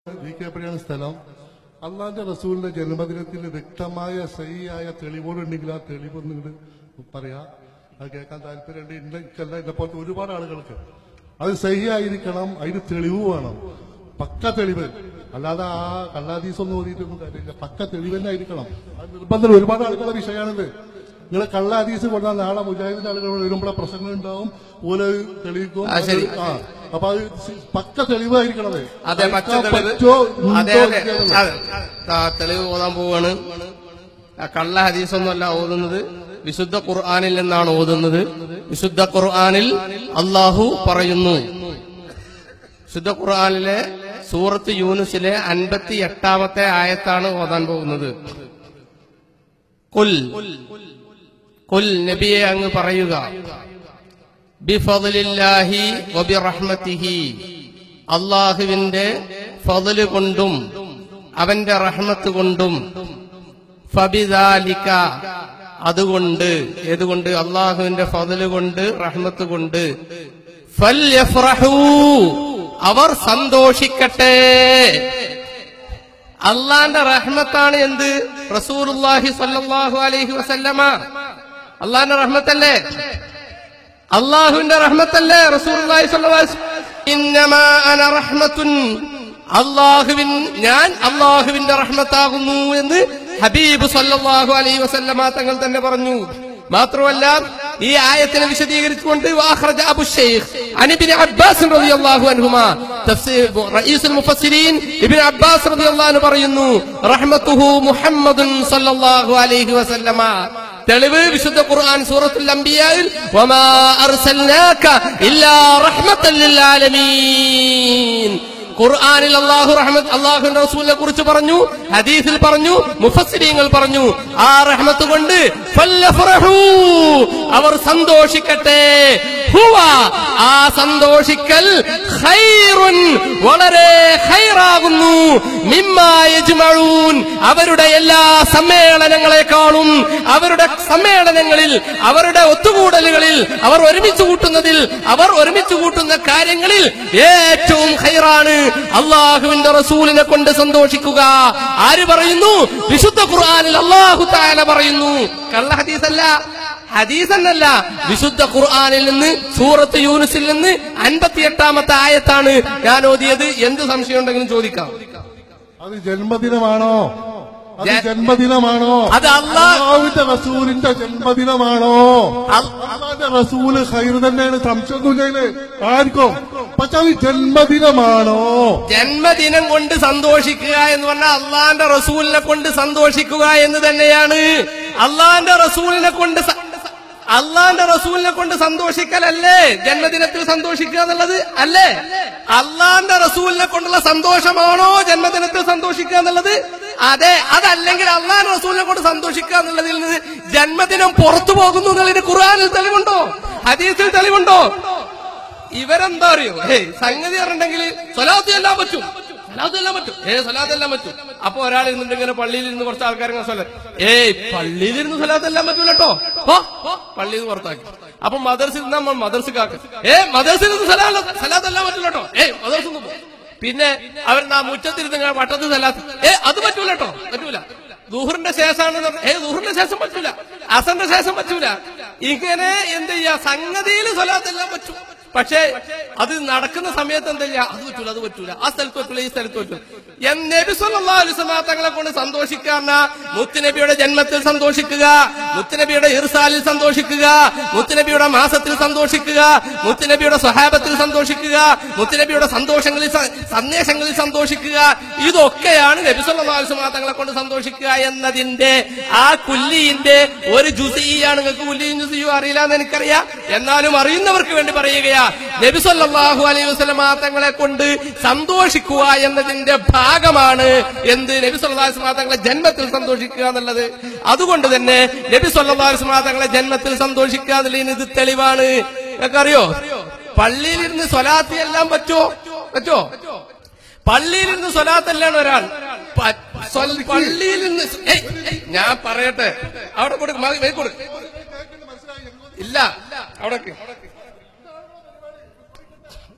V K പടിയാണ് സ്ഥലം അള്ളാന്റെ റസൂലിന്റെ ജന്മദിനത്തിന് വ്യക്തമായ സഹിയായ തെളിവുകളുണ്ടെങ്കിൽ ആ തെളിവ് നിങ്ങൾ പറയാ അത് കേൾക്കാൻ താല്പര്യമുണ്ട് ഇന്നല്ല എന്നെ പോലത്തെ ഒരുപാട് ആളുകൾക്ക് അത് സഹിയായിരിക്കണം അതിന് തെളിവ് വേണം പക്ക തെളിവ് അല്ലാതെ ആ കള്ളാദീസ് ഒന്നും ഓതിയിട്ടൊന്നും കാര്യമില്ല പക്ക തെളിവ് തന്നെ ആയിരിക്കണം അത് നിർബന്ധം ഒരുപാട് ആളുകളുടെ വിഷയമാണിത് നിങ്ങൾ കള്ള ഹദീസ് കൊണ്ടാൽ നാളെ മുജാഹിദിന്റെ ആളുകൾ വരുമ്പോഴെ പ്രശ്നങ്ങൾ ഉണ്ടാവും ഓല് തെളിയിക്കും ആ, ശരി. ആ അപ്പൊ അത് സി- പക്ക തെളിവായിരിക്കണത് അതെ പച്ച കഴിക്കാൻ തെളിവ് പറ്റോ അതെ ഉണ്ടോ അതെ ഇല്ലയോ? അതെ ആ, തെളിവ് ഓതാൻ പോവാണ് ആ, കള്ള ഹദീസൊന്നുമല്ല ഓതുന്നത് വിശുദ്ധ ഖുർആാനിൽ നിന്നാണ് ഓതുന്നത് വിശുദ്ധ ഖുർആാനിൽ അള്ളാഹു പറയുന്നു വിശുദ്ധ ഖുർആാനിലെ സൂറത്ത് യൂനുസിലെ അൻപത്തി എട്ടാമത്തെ ആയത്താണ് ഓതാൻ പോകുന്നത് കുൽ കുൽ നബിയെ അങ്ങ് പറയുക ബിഫളില്ലാഹി വബിറഹ്മത്തിഹി അള്ളാഹുവിന്റെ ഫضല് കൊണ്ടും അവന്റെ റഹ്മത്ത് കൊണ്ടും ഫബിദാലിക അതുകൊണ്ട് ഏതുകൊണ്ട് അള്ളാഹുവിന്റെ ഫضല് കൊണ്ട് റഹ്മത്ത് കൊണ്ട് ഫൽയഫ്റഹൂ അവർ സന്തോഷിക്കട്ടെ അള്ളാന്റെ റഹ്മത്താണ് എന്ത് റസൂലുള്ളാഹി സ്വല്ലല്ലാഹു അലൈഹി വസല്ലമ അള്ളാന്റെ റഹ്മത്തല്ലേ അള്ളാഹുവിന്റെ റഹ്മത്തല്ലേ റസൂലുള്ളാഹി സ്വല്ലല്ലാഹു അലൈഹി വസല്ലം ഇന്നമാ അന റഹ്മത്തുൻ അള്ളാഹുവിൻ ഞാൻ അള്ളാഹുവിന്റെ റഹ്മത്താകുന്നു എന്ന് ഹബീബ് സല്ലല്ലാഹു അലൈഹി വസല്ലമ തങ്ങൾ തന്നെ പറഞ്ഞു മാത്രമല്ല ഈ ആയത്തിനെ വിശദീകരിച്ചുകൊണ്ട് വാഖ്റജ അബു ഷെയ്ഖ് അൻ ഇബ്നു അബ്ബാസ് റളിയല്ലാഹു അൻഹുമാ തഫ്സീർ റഈസുൽ മുഫസ്സിരീൻ ഇബ്നു അബ്ബാസ് റളിയല്ലാഹു അൻഹു പറയുന്നു റഹ്മത്തുഹു മുഹമ്മദുൻ സല്ലല്ലാഹു അലൈഹി വസല്ലമ തെളിവ് വിശുദ്ധ ഖുർആൻ സൂറത്തുൽ അംബിയായിൽ വമാ അർസൽനാക ഇല്ലാ റഹ്മത്തൽ ലിൽ ആലമീൻ ഖുർആനിൽ അള്ളാഹു റഹ്മത്ത് അള്ളാഹുവിന്റെ റസൂലിനെ കുറിച്ച് പറഞ്ഞു ഹദീസിൽ പറഞ്ഞു മുഫസ്സിരീങ്ങൾ പറഞ്ഞു ആ റഹ്മത്ത് കൊണ്ട് ഫല്ലഫറഹൂ. അവർ സന്തോഷിക്കട്ടെ ഹുവ ആ സന്തോഷിക്കൽ ഖൈറുൻ വളരെ ഖൈറാകുന്നു മിമ്മാ യജ്മഊൻ അവരുടെ എല്ലാ സമ്മേളനങ്ങളെക്കാളും അവരുടെ സമ്മേളനങ്ങളിൽ അവരുടെ ഒത്തുകൂടലുകളിൽ അവർ ഒരുമിച്ച് കൂട്ടുന്നതിൽ അവർ ഒരുമിച്ച് കൂട്ടുന്ന കാര്യങ്ങളിൽ ഏറ്റവും ഖൈറാണ് അള്ളാഹുവിന്റെ റസൂലിനെ കൊണ്ട് സന്തോഷിക്കുക ആര് പറയുന്നു വിശുദ്ധ ഖുർആനിൽ അള്ളാഹു താല പറയുന്നു കള്ള ഹദീസല്ല ഹദീസ് എന്നല്ല വിശുദ്ധ ഖുർആനിൽ നിന്ന് സൂറത്ത് യൂനുസിൽ നിന്ന് അൻപത്തിയെട്ടാമത്തെ ആയത്താണ് ഞാൻ ഓതിയത് എന്ത് സംശയം ഉണ്ടെങ്കിലും ചോദിക്കാം അത് ജന്മദിനമാണോ അത് ജ- ജന്മദിനമാണോ അത് അള്ളാ- അള്ളാഹുവിന്റെ റസൂലിന്റെ ജന്മദിനമാണോ അൽ- അള്ളാന്റെ റസൂല് ഖൈർ തന്നെയാണ് സംശയമൊന്നുമില്ല ആർക്കും പക്ഷെ അത് ജന്മദിനമാണോ ജന്മദിനം കൊണ്ട് സന്തോഷിക്കുക എന്ന് പറഞ്ഞാൽ അള്ളാന്റെ റസൂലിനെ കൊണ്ട് സന്തോഷിക്കുക എന്ന് തന്നെയാണ് അള്ളാന്റെ റസൂലിനെ കൊണ്ട് സ- അള്ളാന്റെ റസൂലിനെ കൊണ്ട് സന്തോഷിക്കലല്ലേ ജന്മദിനത്തിൽ സന്തോഷിക്കുക എന്നുള്ളത് അല്ലേ അള്ളാന്റെ റസൂലിനെ കൊണ്ടുള്ള സന്തോഷമാണോ ജന്മദിനത്തിൽ സന്തോഷിക്കുക എന്നുള്ളത് അതെ അതല്ലെങ്കിൽ അള്ളാന്റെ റസൂലിനെ കൊണ്ട് സന്തോഷിക്കുക എന്നുള്ളതിൽ നിന്ന് ജന്മദിനം പുറത്തു പോകുന്നു എന്നുള്ളതിന് ഖുർആനിൽ തെളിവുണ്ടോ ഹദീസിൽ തെളിവുണ്ടോ ഇവരെന്താ അറിയോ ഏയ് സംഗതി പറഞ്ഞിട്ടുണ്ടെങ്കിൽ സ്വലാത്ത് എല്ലാം പറ്റും സ്വലാത്ത് എല്ലാം പറ്റും ഏ സ്വലാത്ത് എല്ലാം പറ്റും അപ്പൊ ഒരാൾ ഇരുന്നിട്ട് ഇങ്ങനെ പള്ളിയിൽ ഇരുന്ന് കുറച്ച് ആൾക്കാർ ഇങ്ങനെ സ്വല ഏയ് പള്ളിയിൽ ഇരുന്ന് സ്വലാത്ത് എല്ലാം പറ്റൂല കേട്ടോ പള്ളിയിൽ നിന്ന് പുറത്താക്കി അപ്പൊ മദർസിൽ നിന്ന് നമ്മൾ മദർസിക്കാക്ക് ഏ മദർസിൽ നിന്ന് സ്വലാ- സ്വലാത്ത് എല്ലാം പറ്റൂല കേട്ടോ ഏയ് മദർസിൽ നിന്ന് പോ. പിന്നെ അവർ നാ മുറ്റത്തിരുന്ന് ഇങ്ങനെ വട്ടത്തിൽ സ്വലാത്ത് ഏ അത് പറ്റൂല കേട്ടോ പറ്റൂല ദുഹറിന്റെ ശേഷമാണ് ഏ ദുഹറിന്റെ ശേഷം പറ്റൂല അസറിന്റെ ശേഷം പറ്റൂല ഇങ്ങനെ എന്ത് ചെയ്യാ സംഗതിയിൽ സ്വലാത്തെല്ലാം പറ്റും പക്ഷേ അത് നടക്കുന്ന സമയത്ത് എന്താ ചെയ്യാ അത് പറ്റൂല അത് പറ്റൂല ആ സ്ഥലത്ത് പറ്റൂല ഈ സ്ഥലത്ത് പറ്റൂല എന്ന് നബി സല്ലല്ലാഹു അലൈഹി വസല്ലം തങ്ങളെ കൊണ്ട് സന്തോഷിക്കാന്ന മുത്തുനബിയുടെ ജന്മത്തിൽ സന്തോഷിക്കുക മുത്തുനബിയുടെ ഇർസാലിൽ സന്തോഷിക്കുക മുത്തുനബിയുടെ മാസത്തിൽ സന്തോഷിക്കുക മുത്തുനബിയുടെ സ്വഹാബത്തിൽ സന്തോഷിക്കുക മുത്തുനബിയുടെ സന്തോഷങ്ങളിൽ സ- സന്ദേശങ്ങളിൽ സന്തോഷിക്കുക ഇതൊക്കെയാണ് നബി സല്ലല്ലാഹു അലൈഹി വസല്ലം തങ്ങളെ കൊണ്ട് സന്തോഷിക്കുക എന്നതിന്റെ ആ കുല്ലിന്റെ ഒരു ജുസിയാണ് നിങ്ങൾക്ക് കുല്ലിയും ജുസിയും അറിയില്ല എന്ന് എനിക്കറിയാം എന്നാലും അറിയുന്നവർക്ക് വേണ്ടി പറയുകയാ നബി സല്ലല്ലാഹു അലൈഹി വസല്ലം തങ്ങളെ കൊണ്ട് സന്തോഷിക്കുക എന്നതിന്റെ ഭാഗമാണ് എന്ത് നബി സല്ലല്ലാഹു അലൈഹി വസല്ലം തങ്ങളെ ജന്മത്തിൽ സന്തോഷിക്കുക എന്നുള്ളത് അതുകൊണ്ട് തന്നെ നബി സല്ലല്ലാഹു അലൈഹി വസല്ലം തങ്ങളെ ജന്മത്തിൽ സന്തോഷിക്കുക എന്നുള്ളതിന് ഇത് തെളിവാണ് നിങ്ങൾക്കറിയോ പള്ളിയിലിരുന്ന് സ്വലാത്തി എല്ലാം പറ്റോ പറ്റോ പള്ളിയിലിരുന്ന് സ്വലാത്തല്ലാണ് ഒരാൾ പ- സ്വൽ- പള്ളിയിലിരുന്ന് സ്- ഏയ്, ഏയ്, ഞാൻ പറയട്ടെ അവിടെ കൊടുക്ക് മതി, മതി കൊടുക്ക് ഇല്ല അവിടെ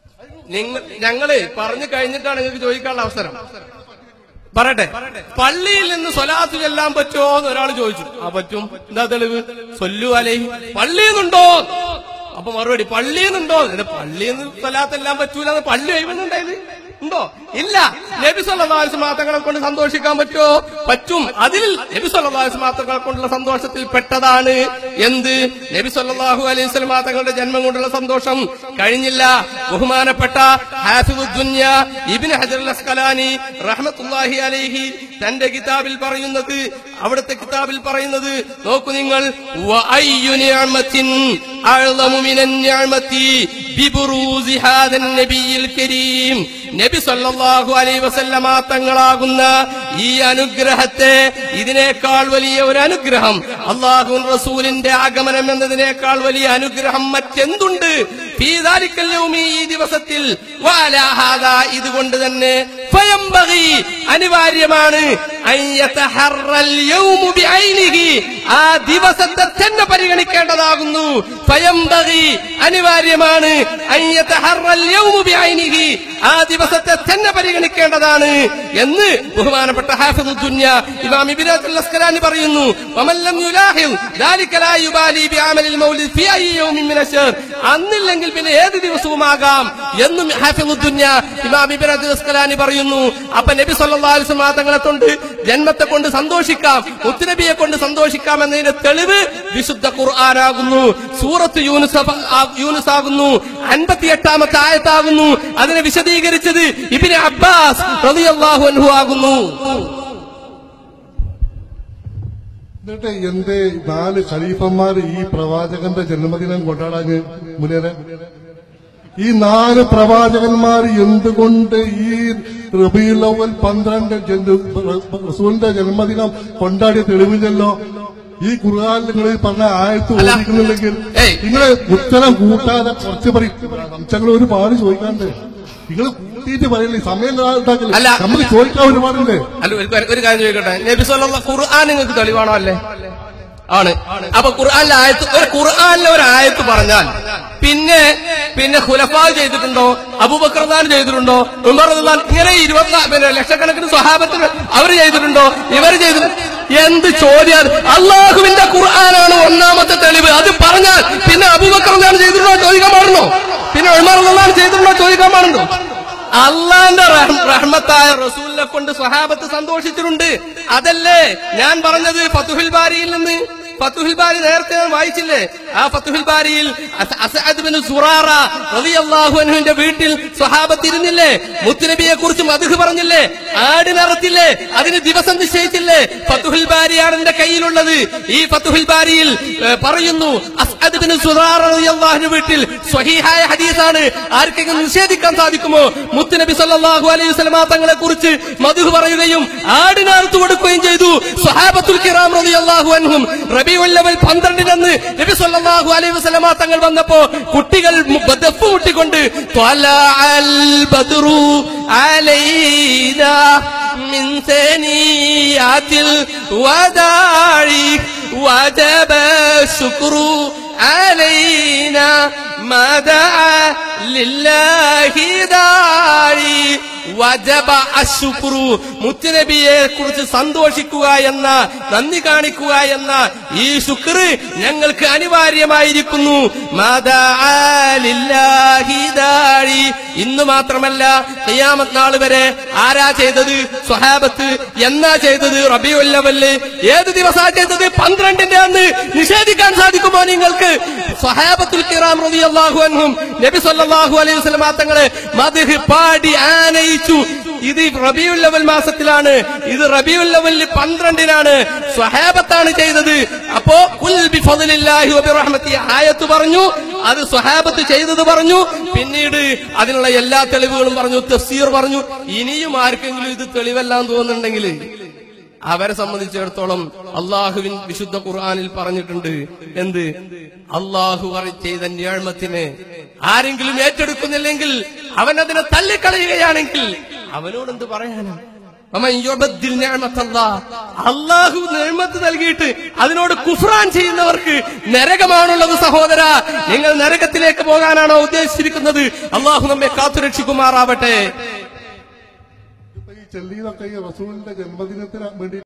നിങ്ങൾ ഞങ്ങള് പറഞ്ഞു കഴിഞ്ഞിട്ടാണ് നിങ്ങൾക്ക് ചോദിക്കാനുള്ള അവസരം പറയട്ടെ പള്ളിയിൽ നിന്ന് സ്വലാത്ത് ചെല്ലാൻ പറ്റുമോ എന്ന് ഒരാൾ ചോദിച്ചു ആ പറ്റും എന്താ തെളിവ് സൊല്ലു അലേ പള്ളിയിൽ നിന്നുണ്ടോ അപ്പൊ മറുപടി പള്ളിയിൽ നിന്നുണ്ടോ ഇത് പള്ളിയിൽ നിന്ന് സ്വലാത്ത് എല്ലാം പറ്റൂല എന്ന് പള്ളി കഴിയുന്നുണ്ടായത് ഉണ്ടോ ഇല്ല നബി സല്ലാസ് മാത്രങ്ങളെ കൊണ്ട് സന്തോഷിക്കാൻ പറ്റുമോ പറ്റും അതിൽ നബി സല്ലാസ് മാത്രങ്ങളെ കൊണ്ടുള്ള സന്തോഷത്തിൽ പെട്ടതാണ് എന്ത് നബി സല്ലാഹു അലൈഹി സ്വലം തങ്ങളുടെ ജന്മം കൊണ്ടുള്ള സന്തോഷം കഴിഞ്ഞില്ല ബഹുമാനപ്പെട്ട ഹാഫിദുദ്ദുന്യ ഇബിൻ ഹജർ അസ്കലാനി റഹ്മത്തുല്ലാഹി അലൈഹി തന്റെ കിതാബിൽ പറയുന്നത് അവിടുത്തെ കിതാബിൽ പറയുന്നത് നോക്കൂ നിങ്ങൾ വഅയ്യു നിഅമത്തിൻ അഅ്ളമു മിനൻ നിഅമത്തി ബിബുറൂസി ഹാദൻ നബിയിൽ കരീം നബി സല്ലല്ലാഹു അലൈഹി വസല്ലമ തങ്ങളാകുന്ന ഈ അനുഗ്രഹത്തെ ഇതിനേക്കാൾ വലിയ ഒരു അനുഗ്രഹം അള്ളാഹു റസൂലിന്റെ ആഗമനം എന്നതിനേക്കാൾ വലിയ അനുഗ്രഹം മറ്റെന്തുണ്ട് ഫീ ദാലിക്കൽ യൗമി ഈ ദിവസത്തിൽ വഅലാ ഹാദാ ഇതുകൊണ്ട് തന്നെ ഫയംബഗി അനിവാര്യമാണ് അൻ യതഹറൽ യൗമു ബിഐനിഹി ആ ദിവസത്തെ തന്നെ പരിഗണിക്കേണ്ടതാകുന്നു ഫയംബഗി അനിവാര്യമാണ് അൻ യതഹറൽ യൗമു ബിഐനിഹി ആ ദിവസത്തെ തന്നെ പരിഗണിക്കേണ്ടതാണ് എന്ന് ബഹുമാനപ്പെട്ട ഹാഫിദുദ്ദുന്യ ഇമാം ഇബ്നു അബ്ദുൽ അസ്കലാനി പറയുന്നു വമൻ ലം യുലാഹിൽ ദാലിക ലാ യുബാലി ബിഅമലിൽ മൗലിദ് ഫി അയ്യി യൗമിൻ മിന അശ്ശർ അന്നില്ലെങ്കിൽ പിന്നെ ഏത് ദിവസവുമാകാം എന്നും ഹാഫിദുദ്ദുന്യ ഇമാം ഇബ്നു അബ്ദുൽ അസ്കലാനി പറയുന്നു അപ്പൊ നബി സല്ലല്ലാഹു അലൈഹി വസല്ലം തങ്ങളെ കൊണ്ട് ജന്മത്തെ കൊണ്ട് സന്തോഷിക്കാം മുത്തുനബിയെ കൊണ്ട് സന്തോഷിക്കാം എന്നതിന്റെ തെളിവ് വിശുദ്ധ ഖുർആനാകുന്നു സൂറത്ത് യൂനുസ് ആ- യൂനുസ് ആകുന്നു അൻപത്തിയെട്ടാമത്തെ ആയത്താകുന്നു അതിനെ വിശദീകരിച്ചത് ഇബിന് അബ്ബാസ് റളിയല്ലാഹു അൻഹു ആകുന്നു എന്നിട്ട് എന്റെ നാല് ഖലീഫന്മാർ ഈ പ്രവാചകന്റെ ജന്മദിനം കൊണ്ടാടാന് മുനേറെ ഈ നാല് പ്രവാചകന്മാർ എന്തുകൊണ്ട് ഈ റബീലവൽ പന്ത്രണ്ട് ജന്തു- റസൂലിന്റെ ജന്മദിനം കൊണ്ടാടിയ തെളിവില്ലല്ലോ ഈ ഖുർആാനിൽ നിങ്ങൾ ഈ പറഞ്ഞ ആയത്ത് അല്ല. ഓടിക്കുന്നുണ്ടെങ്കിൽ ഏയ്. നിങ്ങൾ ഉത്തരം കൂട്ടാതെ കുറച്ച് പറയും സംശയങ്ങൾ ഒരുപാട് ചോദിക്കാണ്ട് നിങ്ങൾ കൂട്ടിയിട്ട് പറയില്ലേ സമയം ഉണ്ടാക്കില്ല അല്ല. നമുക്ക് ചോദിക്കാൻ ഒരുപാടുണ്ട് അല്ല ഒരു കാര്യം- ഒരു കാര്യം ചോദിക്കട്ടെ നബി സല്ലല്ലാഹു ഖുർആൻ നിങ്ങൾക്ക് തെളിവാണോ അല്ലേ ആണ് അപ്പൊ ഖുർആനിലെ ആയത്ത് ഒരു ഖുർആനിലെ ഒരു ആയത്ത് പറഞ്ഞാൽ പിന്നെ പിന്നെ ഖുലഫാൽ ചെയ്തിട്ടുണ്ടോ അബൂബക്കർദാൻ ചെയ്തിട്ടുണ്ടോ ഉമർ റളിയല്ലാഹു അൻഹു ഇങ്ങനെ ഇരുപത്തി പിന്നെ ലക്ഷക്കണക്കിന് സ്വഹാബത്തിന് അവർ ചെയ്തിട്ടുണ്ടോ ഇവർ ചെയ്തിട്ടുണ്ടോ എന്ത് ചോദ്യം അള്ളാഹുവിന്റെ ഖുർആനാണ് ഒന്നാമത്തെ തെളിവ് അത് പറഞ്ഞാൽ പിന്നെ അബൂബക്കർദാൻ ചെയ്തിട്ടുണ്ടോ ചോദിക്കാൻ പാടുണ്ടോ പിന്നെ ഉമർ റളിയല്ലാഹു അൻഹു ചെയ്തിട്ടുണ്ടോ ചോദിക്കാൻ പാടുണ്ടോ അള്ളാന്റെ റഹ്- റഹ്മത്തായ റസൂലിനെ കൊണ്ട് സ്വഹാബത്ത് സന്തോഷിച്ചിട്ടുണ്ട് അതല്ലേ ഞാൻ പറഞ്ഞത് ഫതുഹിൽ ബാരിയിൽ നിന്ന് ഫതുഹിൽ ബാരി നേരത്തെ ഞാൻ വായിച്ചില്ലേ ആ ഫതുഹിൽ ബാരിയിൽ അസ- അസഅദ് ബിൻ സുറാറ റളിയല്ലാഹു അൻഹുവിന്റെ വീട്ടിൽ സ്വഹാബത്ത് ഇരുന്നില്ലേ മുത്തുനബിയെ കുറിച്ച് മധുഹ് പറഞ്ഞില്ലേ ആടിനറത്തില്ലേ അതിന് ദിവസം നിശ്ചയിച്ചില്ലേ ഫതുഹിൽ ബാരിയാണ് എന്റെ കയ്യിലുള്ളത് ഈ ഫതുഹിൽ ബാരിയിൽ ഏ, പറയുന്നു അസ്അദ് ബിൻ സുറാറ റളിയല്ലാഹുവിന്റെ വീട്ടിൽ സ്വഹീഹായ ഹദീസാണ് ആർക്കെങ്കിലും നിഷേധിക്കാൻ സാധിക്കുമോ മുത്തുനബി സല്ലല്ലാഹു അലൈഹി വസല്ലമ തങ്ങളെ കുറിച്ച് മധു പറയുകയും ആടിനറുത്ത് കൊടുക്കുകയും ചെയ്തു സ്വഹാബത്തുൽ കിറാം റളിയല്ലാഹു അൻഹും റബീഉൽ അവൽ 12 അന്ന് നബി സല്ലല്ലാഹു അലൈഹി വസല്ലമ തങ്ങൾ വന്നപ്പോ കുട്ടികൾ മു- ദഫ് മുട്ടിക്കൊണ്ട് ത്വലഅൽ ബദ്റു അലൈനാ മിൻ സനിയാത്തിൽ വദാഇ وجب الشكر علينا ما دعا لله داعي വജബ അശുക്രു മുത്തുനബിയെ കുറിച്ച് സന്തോഷിക്കുക എന്ന നന്ദി കാണിക്കുക എന്ന ഈ ശുക്ർ ഞങ്ങൾക്ക് അനിവാര്യമായിരിക്കുന്നു മാതാ ലില്ലാഹി ദാഴി. ഇന്ന് മാത്രമല്ല ഖിയാമത്ത് നാൾ വരെ ആരാ ചെയ്തത് സ്വഹാബത്ത് എന്നാ ചെയ്തത് റബിയുല്ലവല് ഏത് ദിവസാ ചെയ്തത് പന്ത്രണ്ടിന്റെ അന്ന് നിഷേധിക്കാൻ സാധിക്കുമോ നിങ്ങൾക്ക് സ്വഹാബത്തുൽ കിറാം റളിയല്ലാഹു അൻഹും നബി സല്ലല്ലാഹു അലൈഹി വസല്ലം തങ്ങളെ മദ്ഹ് പാടി ആനയിച്ചു ഇത് റബിയുൽ അവൽ മാസത്തിലാണ് ഇത് റബിയുൽ അവലിൽ പന്ത്രണ്ടിനാണ് സ്വഹാബത്താണ് ചെയ്തത് അപ്പോ കുൽ ബിഫദ്ലില്ലാഹി വബിറഹ്മത്തി ആയത്ത് പറഞ്ഞു അത് സ്വഹാബത്ത് ചെയ്തത് പറഞ്ഞു പിന്നീട് അതിനുള്ള എല്ലാ തെളിവുകളും പറഞ്ഞു തഫ്സീർ പറഞ്ഞു ഇനിയും ആർക്കെങ്കിലും ഇത് തെളിവെല്ലാം തോന്നുന്നുണ്ടെങ്കിൽ അവരെ സംബന്ധിച്ചിടത്തോളം അള്ളാഹുവിൻ വിശുദ്ധ ഖുർആനിൽ പറഞ്ഞിട്ടുണ്ട് എന്ത് അള്ളാഹു പറ- ചെയ്ത ഞാഴ്മത്തിന് ആരെങ്കിലും ഏറ്റെടുക്കുന്നില്ലെങ്കിൽ അവൻ അതിനെ തള്ളിക്കളയുകയാണെങ്കിൽ അവനോട് എന്ത് പറയാനാ വമൻ യുബദ്ദിൽ നിഅമത്തല്ലാഹ്. അള്ളാഹു നിർമ്മത്ത് നൽകിയിട്ട് അതിനോട് കുഫ്രാൻ ചെയ്യുന്നവർക്ക് നരകമാണുള്ളത് സഹോദര നിങ്ങൾ നരകത്തിലേക്ക് പോകാനാണോ ഉദ്ദേശിച്ചിരിക്കുന്നത് അള്ളാഹു നമ്മെ കാത്തുരക്ഷിക്കുമാറാവട്ടെ ഇപ്പൊ ഈ ചെല്ലിയതൊക്കെ ഈ റസൂലിന്റെ ജന്മദിനത്തിന് വേണ്ടി